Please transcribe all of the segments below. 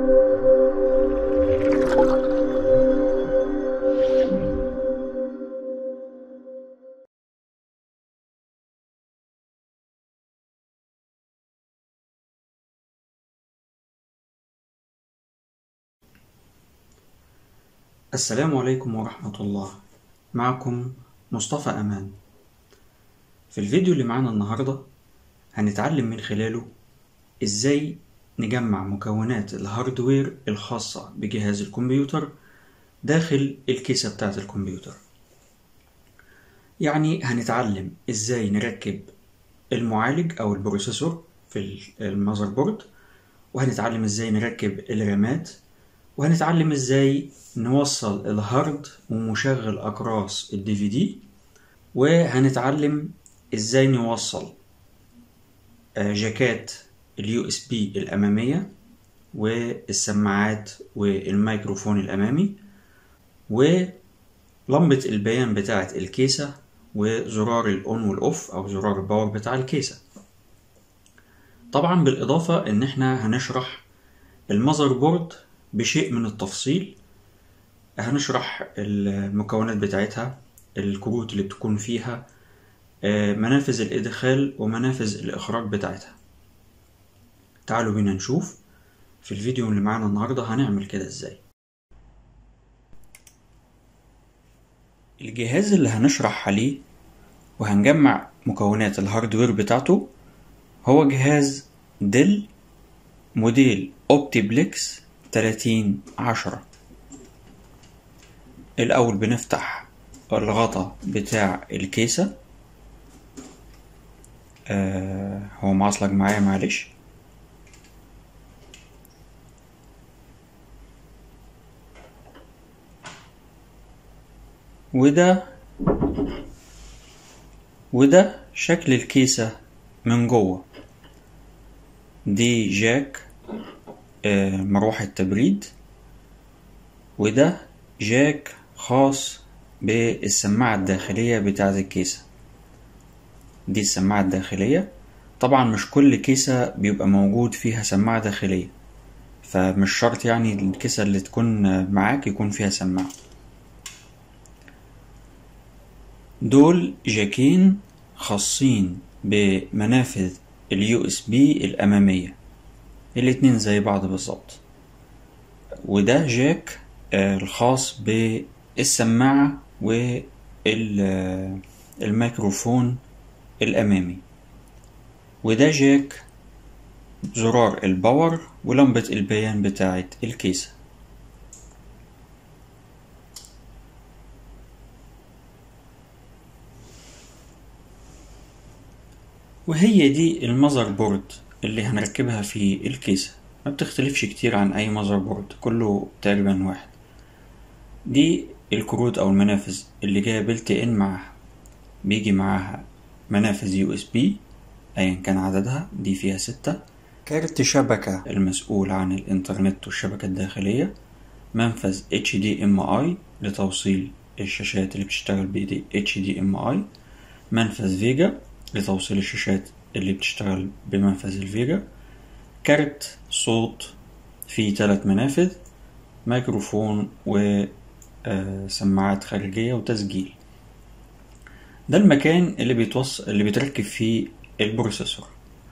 السلام عليكم ورحمة الله معكم مصطفى أمان في الفيديو اللي معانا النهاردة هنتعلم من خلاله إزاي نجمع مكونات الهاردوير الخاصة بجهاز الكمبيوتر داخل الكيسة بتاعة الكمبيوتر يعني هنتعلم إزاي نركب المعالج أو البروسيسور في المذر بورد وهنتعلم إزاي نركب الرامات وهنتعلم ازاي نوصل الهارد ومشغل اقراص الدي في دي وهنتعلم ازاي نوصل جاكات اليو اس بي الاماميه والسماعات والميكروفون الامامي ولمبه البيان بتاعه الكيسه وزرار الاون والاوف او زرار الباور بتاع الكيسه طبعا بالاضافه ان احنا هنشرح المذر بورد بشيء من التفصيل هنشرح المكونات بتاعتها الكروت اللي بتكون فيها منافذ الإدخال ومنافذ الإخراج بتاعتها تعالوا بينا نشوف في الفيديو اللي معانا النهاردة هنعمل كده ازاي الجهاز اللي هنشرح عليه وهنجمع مكونات الهاردوير بتاعته هو جهاز ديل موديل اوبتيبلكس تلاتين عشرة الأول بنفتح الغطا بتاع الكيسة آه هو معصلك معايا معلش وده وده شكل الكيسة من جوه دي جاك مروحة تبريد وده جاك خاص بالسماعة الداخلية بتاعة الكيسة دي السماعة الداخلية طبعا مش كل كيسة بيبقى موجود فيها سماعة داخلية فمش شرط يعني الكيسة اللي تكون معاك يكون فيها سماعة دول جاكين خاصين بمنافذ اليو اس بي الأمامية الاتنين زي بعض بالظبط وده جاك الخاص بالسماعة والميكروفون الأمامي وده جاك زرار الباور ولمبة البيان بتاعة الكيسة وهي دي المذر بورد اللي هنركبها في الكيسة ما بتختلفش كتير عن أي مذر بورد كله تقريبا واحد دي الكروت أو المنافذ اللي جاية بلت إن معاها بيجي معاها منافذ يو اس بي أيا كان عددها دي فيها ستة كارت شبكة المسؤول عن الإنترنت والشبكة الداخلية منفذ HDMI لتوصيل الشاشات اللي بتشتغل ب HDMI منفذ فيجا لتوصيل الشاشات اللي بتشتغل بمنفذ الفيجا كارت صوت فيه تلات منافذ ميكروفون وسماعات خارجية وتسجيل ده المكان اللي بيتوصل اللي بيتركب فيه البروسيسور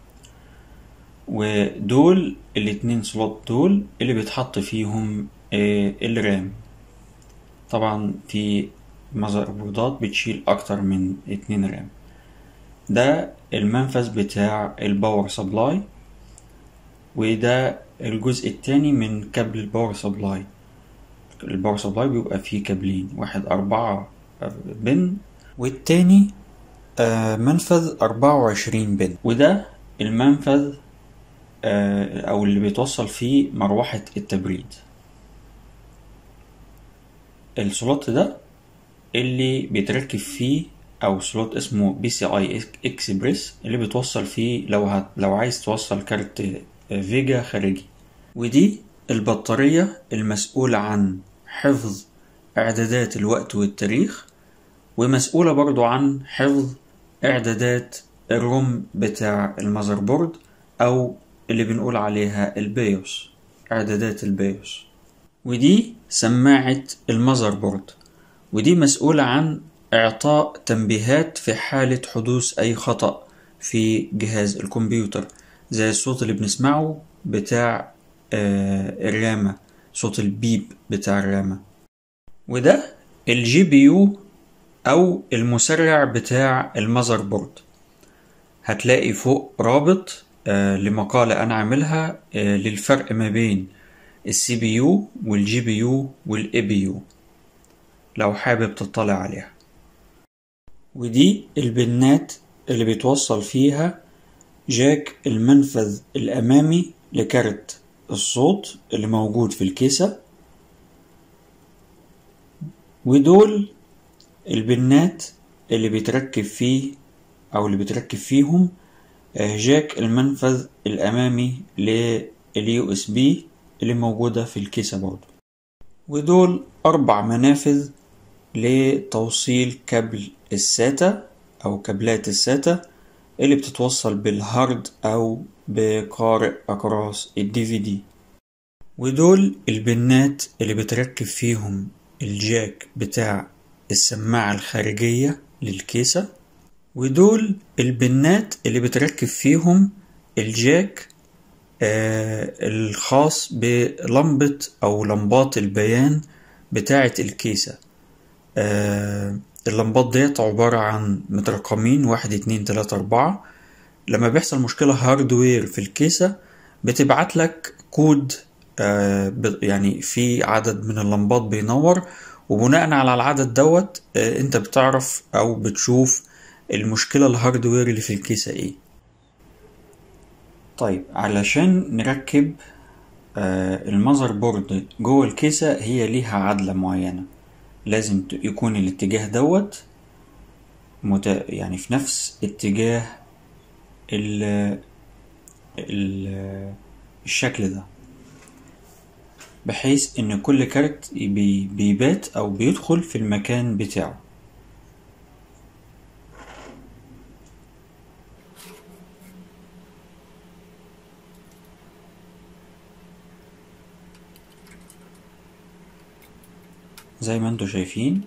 ودول الاتنين سلوت دول اللي بيتحط فيهم الرام طبعا في مذر بوردات بتشيل اكتر من اتنين رام ده المنفذ بتاع الباور سبلاي وده الجزء التاني من كابل الباور سبلاي الباور سبلاي بيبقى فيه كابلين واحد أربعة بن والتاني منفذ أربعة وعشرين بن وده المنفذ أو اللي بيتوصل فيه مروحة التبريد السلوت ده اللي بيتركب فيه او سلوت اسمه بي سي اي اكسبريس اللي بتوصل فيه لو هت لو عايز توصل كارت فيجا خارجي ودي البطارية المسؤولة عن حفظ اعدادات الوقت والتاريخ ومسؤولة برضو عن حفظ اعدادات الروم بتاع المذر بورد او اللي بنقول عليها البيوس إعدادات البيوس ودي سماعة المذر بورد ودي مسؤولة عن إعطاء تنبيهات في حالة حدوث أي خطأ في جهاز الكمبيوتر زي الصوت اللي بنسمعه بتاع آه الرامة صوت البيب بتاع الرامة وده الجي بي يو أو المسرع بتاع المذر بورد هتلاقي فوق رابط آه لمقالة أنا عاملها آه للفرق ما بين السي بي يو والجي بي يو والاي بي يو لو حابب تطلع عليها ودي البنات اللي بيتوصل فيها جاك المنفذ الأمامي لكارت الصوت اللي موجود في الكيسة ودول البنات اللي بيتركب فيه أو اللي بيتركب فيهم جاك المنفذ الأمامي لليو اس بي اللي موجودة في الكيسة برضو ودول أربع منافذ لتوصيل كابل الساتا أو كابلات الساتا اللي بتتوصل بالهارد أو بقارئ أقراص الدي في دي ودول البنات اللي بتركب فيهم الجاك بتاع السماعة الخارجية للكيسة ودول البنات اللي بتركب فيهم الجاك آه الخاص بلمبة أو لمبات البيان بتاعة الكيسة آه اللمبات ديت عبارة عن مترقمين واحد اتنين تلاتة أربعة لما بيحصل مشكلة هاردوير في الكيسة بتبعت لك كود آه يعني في عدد من اللمبات بينور وبناء على العدد دوت آه انت بتعرف او بتشوف المشكلة الهاردوير اللي في الكيسة ايه طيب علشان نركب آه المذر بورد جوه الكيسة هي ليها عدلة معينة لازم يكون الاتجاه دوت مت... يعني في نفس اتجاه ال... ال... الشكل ده بحيث ان كل كارت بي... بيبات او بيدخل في المكان بتاعه زي ما انتوا شايفين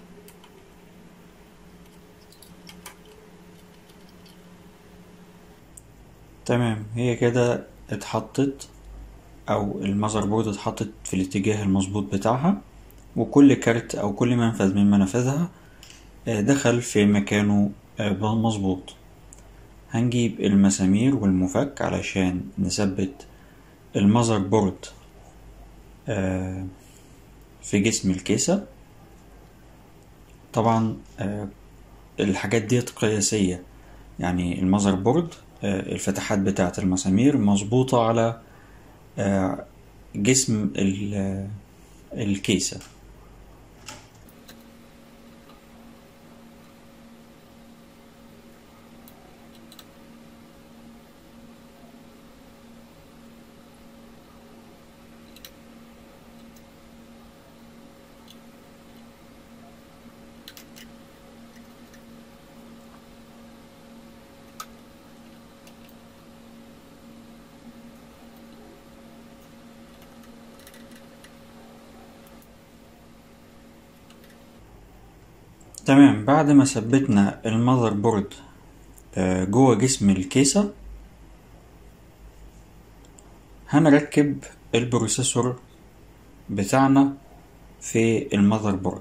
تمام هي كده اتحطت او المذر بورد اتحطت في الاتجاه المظبوط بتاعها وكل كارت او كل منفذ من منافذها دخل في مكانه مظبوط هنجيب المسامير والمفك علشان نثبت المذر بورد في جسم الكيسة طبعا الحاجات ديت قياسية يعني المذر بورد الفتحات بتاعة المسامير مظبوطة على جسم الكيسة تمام بعد ما ثبتنا المذر بورد جوه جسم الكيسة هنركب البروسيسور بتاعنا في المذر بورد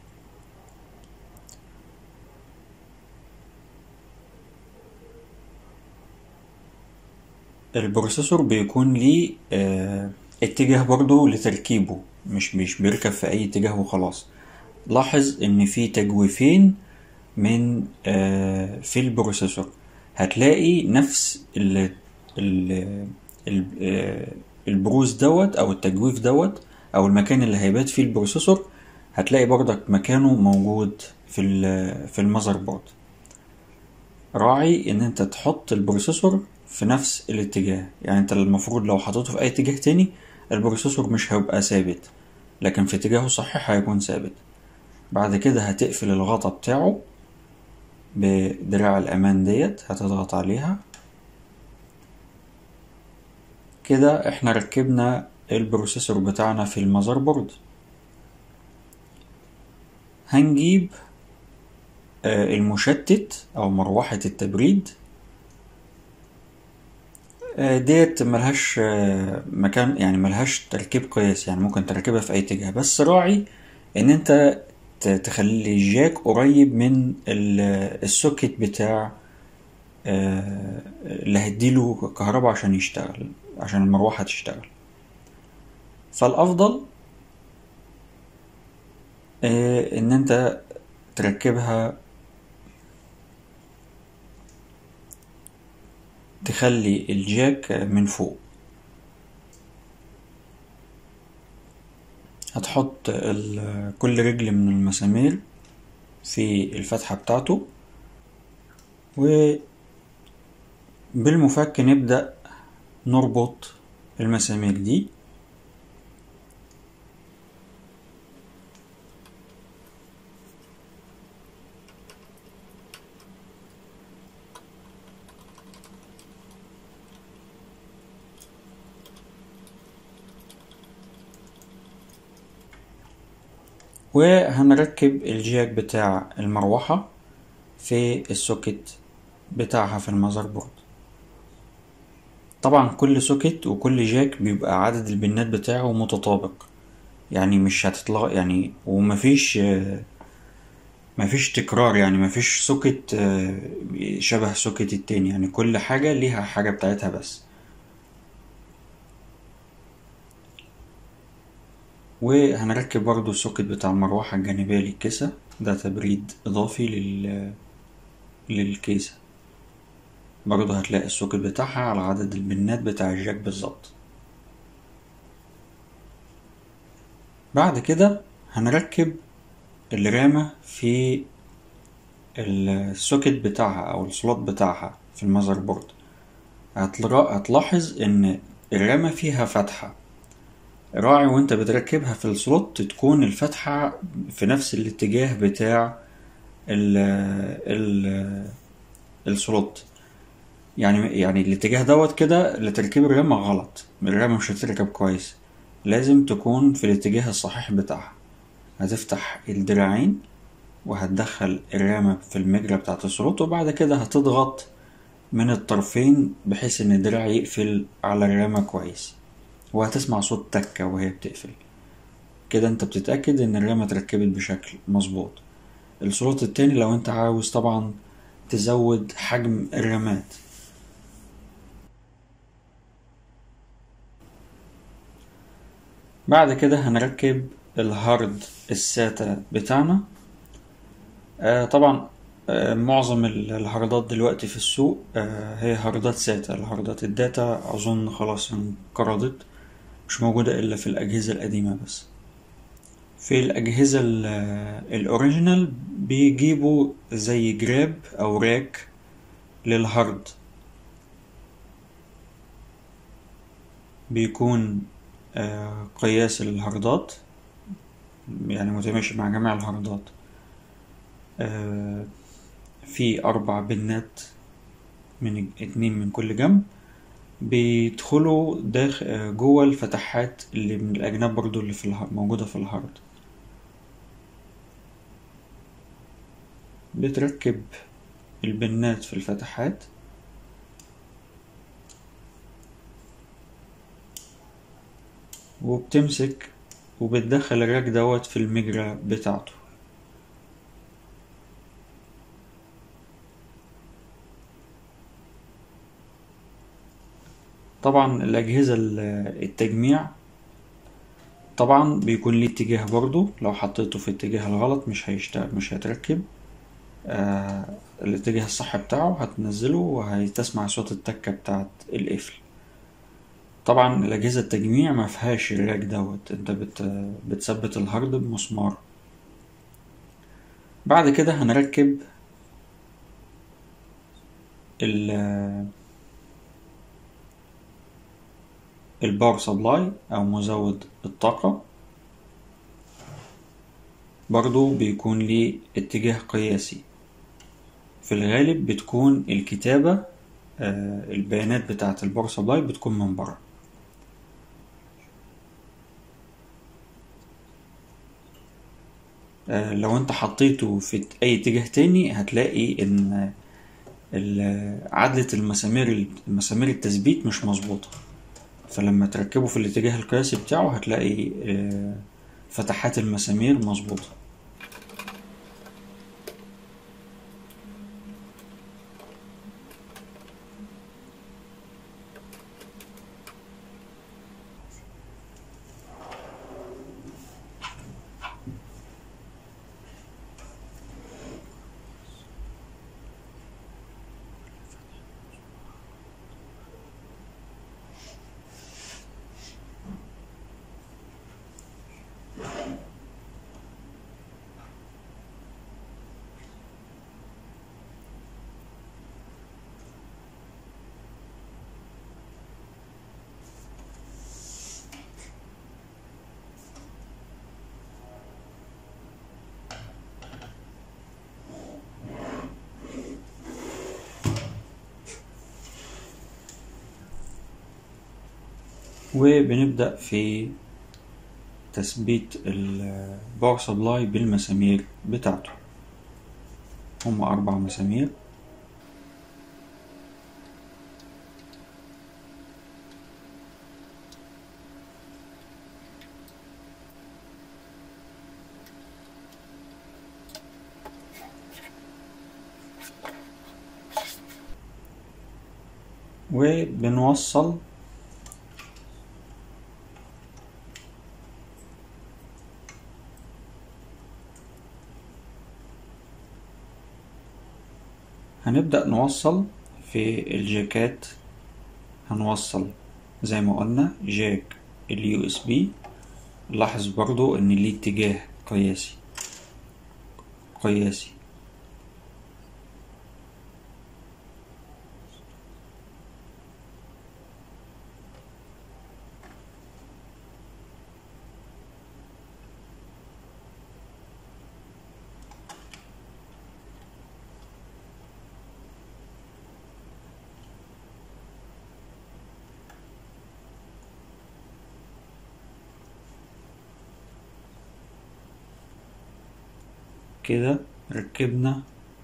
البروسيسور بيكون ليه اه اتجاه برضه لتركيبه مش مش بيركب في اي اتجاه وخلاص لاحظ ان في تجويفين من آه في البروسيسور هتلاقي نفس ال ال ال البروز دوت او التجويف دوت او المكان اللي هيبات فيه البروسيسور هتلاقي برضك مكانه موجود في في المذر بورد راعي ان انت تحط البروسيسور في نفس الاتجاه يعني انت المفروض لو حطيته في اي اتجاه تاني البروسيسور مش هيبقى ثابت لكن في اتجاهه الصحيح هيكون ثابت بعد كده هتقفل الغطا بتاعه بدراع الامان ديت هتضغط عليها كده احنا ركبنا البروسيسور بتاعنا في المذر بورد هنجيب آه، المشتت او مروحة التبريد آه، ديت ملهاش آه، مكان يعني ملهاش تركيب قياسي يعني ممكن تركبها في اي اتجاه بس راعي ان انت ت- تخلي الجاك قريب من ال- السوكت بتاع آه، اللي هيديله كهرباء عشان يشتغل عشان المروحة تشتغل فالأفضل آه، إن أنت تركبها تخلي الجاك من فوق هتحط ال- كل رجل من المسامير في الفتحة بتاعته وبالمفك نبدأ نربط المسامير دي وهنركب الجاك بتاع المروحة في السوكت بتاعها في المذر بورد طبعا كل سوكت وكل جاك بيبقى عدد البنات بتاعه متطابق يعني مش هتطلع يعني ومفيش آه، مفيش تكرار يعني مفيش سوكت آه، شبه سوكت التاني يعني كل حاجة ليها حاجة بتاعتها بس وهنركب برضو السوكت بتاع المروحة الجانبية للكيسة ده تبريد إضافي لل... للكيسة برضو هتلاقي السوكت بتاعها على عدد البنات بتاع الجاك بالظبط بعد كده هنركب الرامة في السوكت بتاعها أو السلوت بتاعها في المذر بورد هتلا- هتلاحظ إن الرامة فيها فتحة راعي وانت بتركبها في السلوت تكون الفتحة في نفس الاتجاه بتاع ال ال السلوت يعني يعني الاتجاه دوت كده لتركيب الرامة غلط الرامة مش هتركب كويس لازم تكون في الاتجاه الصحيح بتاعها هتفتح الدراعين وهتدخل الرامة في المجرى بتاعة السلوت وبعد كده هتضغط من الطرفين بحيث ان الدراع يقفل على الرامة كويس وهتسمع صوت تكة وهي بتقفل كده انت بتتأكد ان الرامة اتركبت بشكل مظبوط السلوت التاني لو انت عاوز طبعا تزود حجم الرامات بعد كده هنركب الهارد الساتا بتاعنا آه طبعا آه معظم ال- الهاردات دلوقتي في السوق آه هي هاردات ساتا الهاردات الداتا أظن خلاص انقرضت مش موجودة إلا في الأجهزة القديمة بس في الأجهزة ال- الأوريجينال بيجيبوا زي جراب أو راك للهارد بيكون آه، قياس الهاردات يعني متماشي مع جميع الهاردات آه، في أربع بنات من اتنين من كل جنب بيدخلوا داخل آه، جوه الفتحات اللي من الأجناب برضو اللي في الها- موجودة في الهارد بتركب البنات في الفتحات وبتمسك وبتدخل الراك دوت في المجرى بتاعته طبعا الأجهزة ال- التجميع طبعا بيكون ليه اتجاه برضو لو حطيته في الاتجاه الغلط مش هيشتغل مش هيتركب آه الاتجاه الصح بتاعه هتنزله وهتسمع صوت التكة بتاعت القفل طبعا الأجهزة التجميع ما فيهاش الراك دوت انت بت بتثبت الهارد بمسمار بعد كده هنركب ال الباور سبلاي أو مزود الطاقة برضو بيكون ليه اتجاه قياسي في الغالب بتكون الكتابة آه، البيانات بتاعة الباور سبلاي بتكون من بره آه، لو انت حطيته في اي اتجاه تاني هتلاقي ان ال- عدلة المسامير مسامير التثبيت مش مظبوطة فلما تركبه في الاتجاه القياسي بتاعه هتلاقي آه، فتحات المسامير مظبوطة وبنبدأ في تثبيت الباور سبلاي بالمسامير بتاعته هم أربع مسامير وبنوصل هنبدأ نوصل في الجاكات هنوصل زي ما قلنا جاك اليو اس بي لاحظ برضو ان ليه اتجاه قياسي قياسي كده ركبنا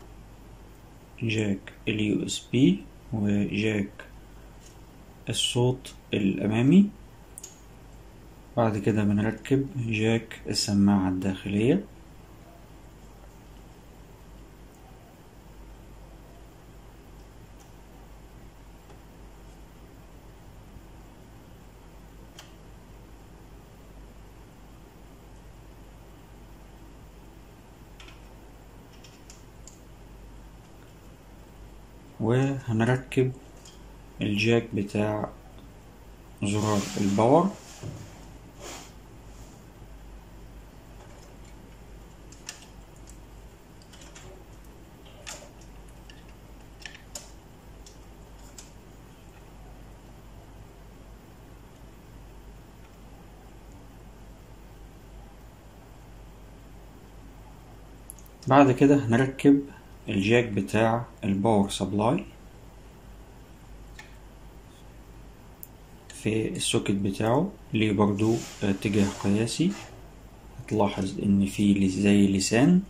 جاك اليو اس بي وجاك الصوت الأمامي بعد كده بنركب جاك السماعة الداخلية وهنركب الجاك بتاع زرار الباور بعد كده هنركب الجاك بتاع الباور سبلاي في السوكت بتاعه ليه برضو اتجاه قياسي هتلاحظ ان في زي لسان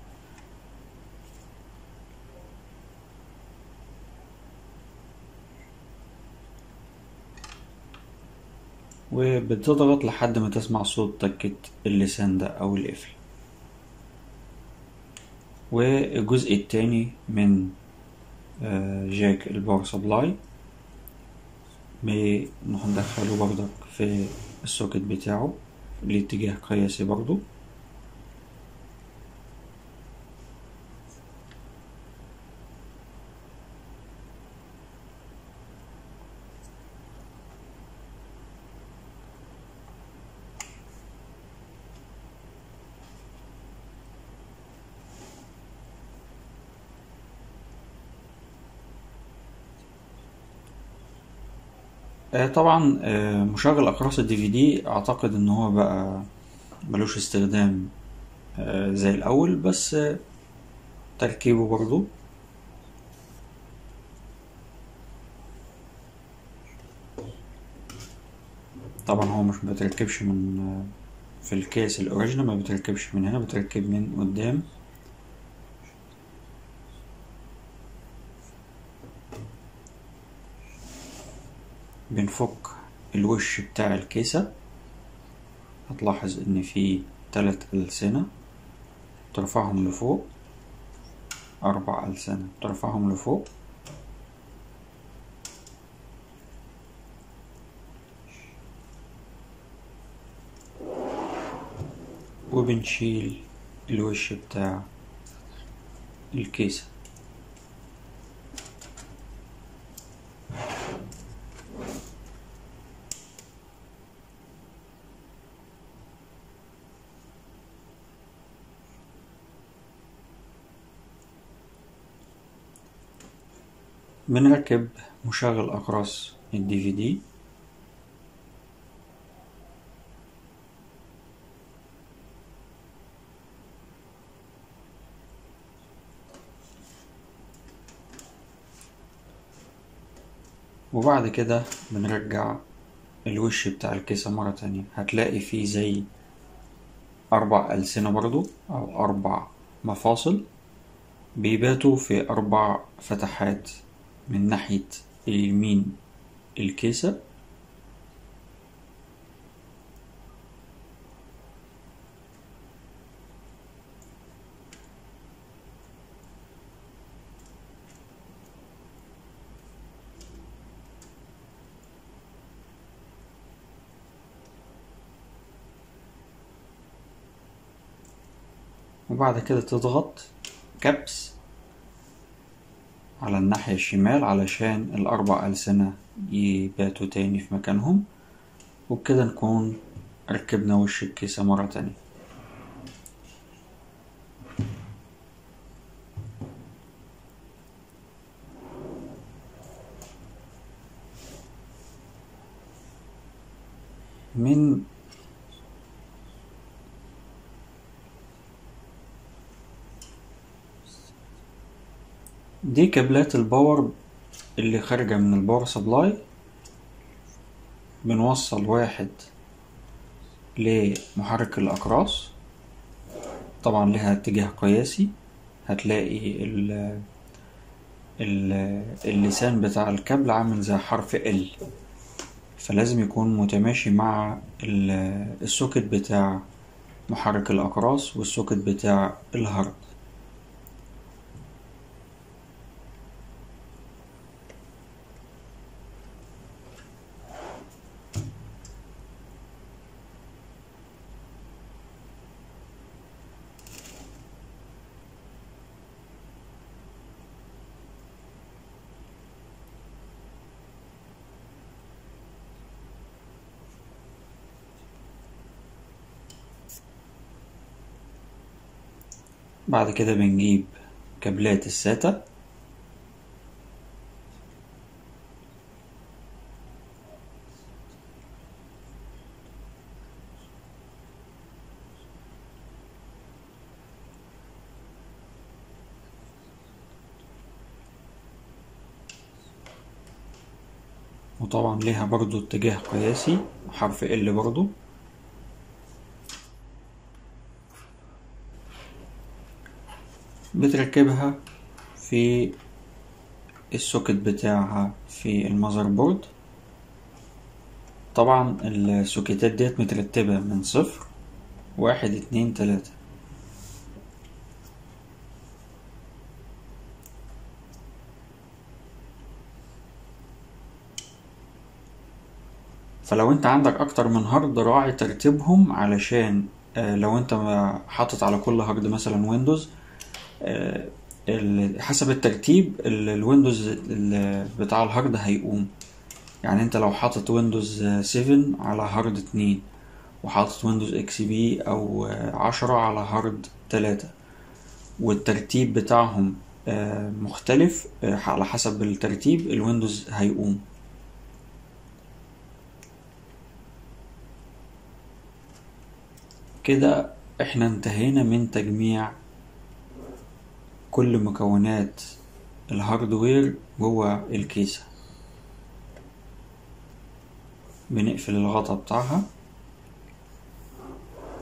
وبتضغط لحد ما تسمع صوت تكة اللسان ده او القفل والجزء التاني من جاك الباور سبلاي بندخله برضك في السوكت بتاعه لاتجاه قياسي برضو طبعا مشغل اقراص الدي في دي اعتقد ان هو بقى ملوش استخدام زي الاول بس تركيبه برضو طبعا هو مش متركبش من في الكيس الأوريجينال ما بتركبش من هنا بتركب من قدام بنفك الوش بتاع الكيسة هتلاحظ ان في تلات ألسنة ترفعهم لفوق أربع ألسنة ترفعهم لفوق وبنشيل الوش بتاع الكيسة بنركب مشغل أقراص الدي في دي وبعد كده بنرجع الوش بتاع الكيسة مرة تانية هتلاقي فيه زي أربع ألسنة برضو أو أربع مفاصل بيباتوا في أربع فتحات من ناحية اليمين الكيسة وبعد كده تضغط كبس على الناحية الشمال علشان الأربع ألسنة يباتوا تاني في مكانهم وبكده نكون ركبنا وش الكيسة مرة تانية من دي كابلات الباور اللي خارجة من الباور سبلاي بنوصل واحد لمحرك الأقراص طبعا لها اتجاه قياسي هتلاقي ال ال اللسان بتاع الكابل عامل زي حرف ال فلازم يكون متماشي مع السوكت بتاع محرك الأقراص والسوكت بتاع الهارد بعد كده بنجيب كابلات الساتا وطبعا ليها برضو اتجاه قياسي حرف ال برضو بتركبها في السوكت بتاعها في المذر بورد طبعا السوكيتات ديت مترتبة من صفر واحد اتنين تلاتة فلو انت عندك اكتر من هارد راعي ترتيبهم علشان لو انت حاطط على كل هارد مثلا ويندوز حسب الترتيب الويندوز بتاع الهارد هيقوم يعني انت لو حاطط ويندوز 7 على هارد 2 وحاطط ويندوز اكس بي او عشرة على هارد 3 والترتيب بتاعهم مختلف على حسب الترتيب الويندوز هيقوم كده احنا انتهينا من تجميع كل مكونات الهاردوير جوه الكيسة بنقفل الغطا بتاعها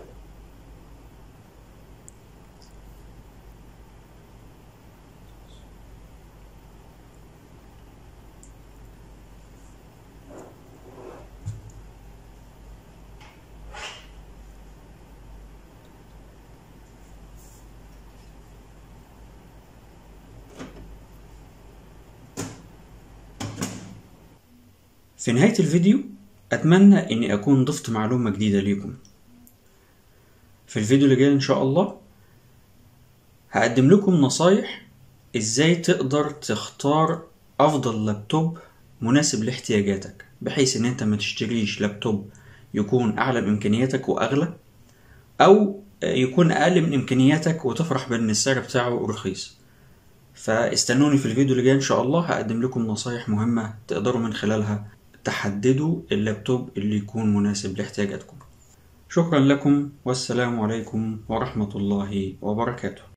في نهاية الفيديو أتمنى إني أكون ضفت معلومة جديدة ليكم في الفيديو اللي جاي إن شاء الله هقدم لكم نصايح إزاي تقدر تختار أفضل لابتوب مناسب لاحتياجاتك بحيث إن أنت ما تشتريش لابتوب يكون أعلى بإمكانياتك وأغلى أو يكون أقل من إمكانياتك وتفرح بأن السعر بتاعه رخيص فاستنوني في الفيديو اللي جاي إن شاء الله هقدم لكم نصايح مهمة تقدروا من خلالها تحددوا اللابتوب اللي يكون مناسب لاحتياجاتكم شكرا لكم والسلام عليكم ورحمة الله وبركاته